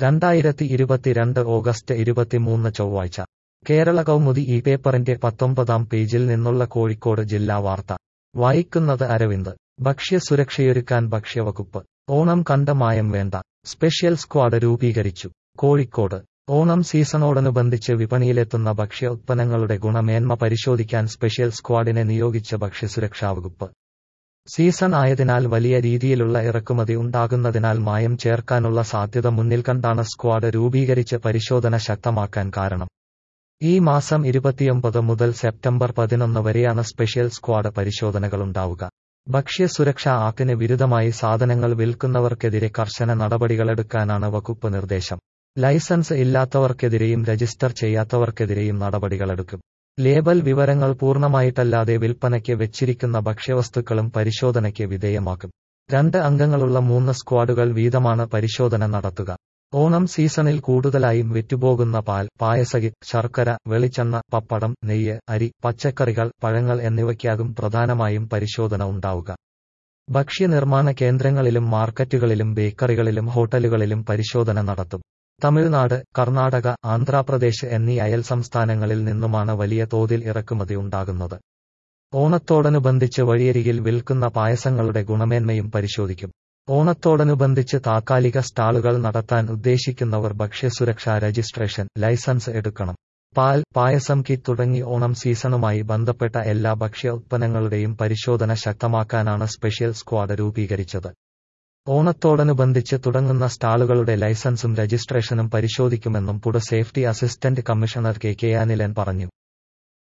രണ്ടായിരത്തി ഇരുപത്തിരണ്ട് ഓഗസ്റ്റ് ഇരുപത്തിമൂന്ന് ചൊവ്വാഴ്ച കേരള കൗമുദി ഈ പേപ്പറിന്റെ പത്തൊമ്പതാം പേജിൽ നിന്നുള്ള കോഴിക്കോട് ജില്ലാ വാർത്ത വായിക്കുന്നത് അരവിന്ദ് ഭക്ഷ്യസുരക്ഷയൊരുക്കാൻ ഭക്ഷ്യവകുപ്പ് ഓണം കണ്ട മായം വേണ്ട സ്പെഷ്യൽ സ്ക്വാഡ് രൂപീകരിച്ചു കോഴിക്കോട് ഓണം സീസണോടനുബന്ധിച്ച് വിപണിയിലെത്തുന്ന ഭക്ഷ്യ ഉത്പന്നങ്ങളുടെ ഗുണമേന്മ പരിശോധിക്കാൻ സ്പെഷ്യൽ സ്ക്വാഡിനെ നിയോഗിച്ച ഭക്ഷ്യസുരക്ഷാ വകുപ്പ് സീസൺ ആയതിനാൽ വലിയ രീതിയിലുള്ള ഇറക്കുമതി ഉണ്ടാകുന്നതിനാൽ മായം ചേർക്കാനുള്ള സാധ്യത മുന്നിൽ കണ്ടാണ് സ്ക്വാഡ് രൂപീകരിച്ച് പരിശോധന ശക്തമാക്കാൻ കാരണം ഈ മാസം ഇരുപത്തിയൊമ്പത് മുതൽ സെപ്റ്റംബർ പതിനൊന്ന് വരെയാണ് സ്പെഷ്യൽ സ്ക്വാഡ് പരിശോധനകളുണ്ടാവുക ഭക്ഷ്യസുരക്ഷാ ആക്ടിന് വിരുദ്ധമായി സാധനങ്ങൾ വിൽക്കുന്നവർക്കെതിരെ കർശന നടപടികളെടുക്കാനാണ് വകുപ്പ് നിർദ്ദേശം ലൈസൻസ് ഇല്ലാത്തവർക്കെതിരെയും രജിസ്റ്റർ ചെയ്യാത്തവർക്കെതിരെയും നടപടികളെടുക്കും ലേബൽ വിവരങ്ങൾ പൂർണ്ണമായിട്ടല്ലാതെ വിൽപ്പനയ്ക്ക് വെച്ചിരിക്കുന്ന ഭക്ഷ്യവസ്തുക്കളും പരിശോധനയ്ക്ക് വിധേയമാക്കും രണ്ട് അംഗങ്ങളുള്ള മൂന്ന് സ്ക്വാഡുകൾ വീതമാണ് പരിശോധന നടത്തുക ഓണം സീസണിൽ കൂടുതലായും വിറ്റുപോകുന്ന പാൽ പായസകി ശർക്കര വെളിച്ചെണ്ണ പപ്പടം നെയ്യ് അരി പച്ചക്കറികൾ പഴങ്ങൾ എന്നിവയ്ക്കാകും പ്രധാനമായും പരിശോധന ഉണ്ടാവുക ഭക്ഷ്യനിർമ്മാണ കേന്ദ്രങ്ങളിലും മാർക്കറ്റുകളിലും ബേക്കറികളിലും ഹോട്ടലുകളിലും പരിശോധന നടത്തും തമിഴ്നാട് കർണാടക ആന്ധ്രാപ്രദേശ് എന്നീ അയൽ സംസ്ഥാനങ്ങളിൽ നിന്നുമാണ് വലിയ തോതിൽ ഇറക്കുമതി ഉണ്ടാകുന്നത് ഓണത്തോടനുബന്ധിച്ച് വഴിയരികിൽ വിൽക്കുന്ന പായസങ്ങളുടെ ഗുണമേന്മയും പരിശോധിക്കും ഓണത്തോടനുബന്ധിച്ച് താൽക്കാലിക സ്റ്റാളുകൾ നടത്താൻ ഉദ്ദേശിക്കുന്നവർ ഭക്ഷ്യസുരക്ഷാ രജിസ്ട്രേഷൻ ലൈസൻസ് എടുക്കണം പാൽ പായസം കിറ്റ് തുടങ്ങി ഓണം സീസണുമായി ബന്ധപ്പെട്ട എല്ലാ ഭക്ഷ്യ ഉത്പന്നങ്ങളുടെയും പരിശോധന ശക്തമാക്കാനാണ് സ്പെഷ്യൽ സ്ക്വാഡ് രൂപീകരിച്ചത് ഓണത്തോടനുബന്ധിച്ച് തുടങ്ങുന്ന സ്റ്റാളുകളുടെ ലൈസൻസും രജിസ്ട്രേഷനും പരിശോധിക്കുമെന്നും food safety assistant commissioner K K Anilan പറഞ്ഞു